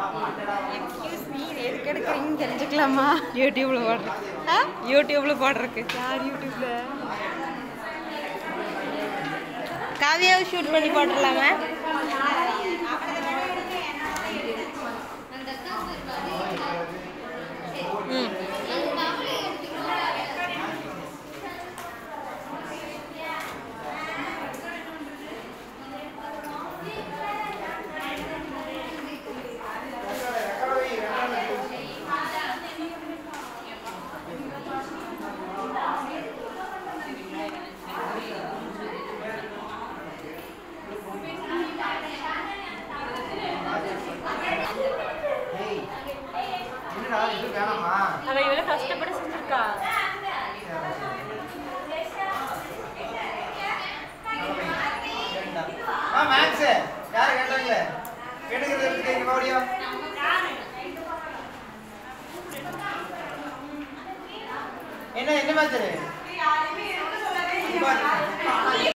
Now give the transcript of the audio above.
excuse me எதுக்கு எடுக்கிறீங்கன்னு தெரிஞ்சுக்கலாமா யூடியூப்ல போடுறேன் ஆ யூடியூப்ல போடுறதுக்கு யார் யூடியூப்ல காவியாவை ஷூட் பண்ணி போட்டுடலாமா ம் ஏய், என்னடா இது வேணாமா அவ இவ்வளோ கஷ்டப்பட்டு செஞ்சிருக்கா ஆ மேக்ஸ் யார் கேட்டாங்களே கேட்டுக்கிறது எடுத்துக்க இங்க மறுபடியும் என்ன என்ன மேட்ச்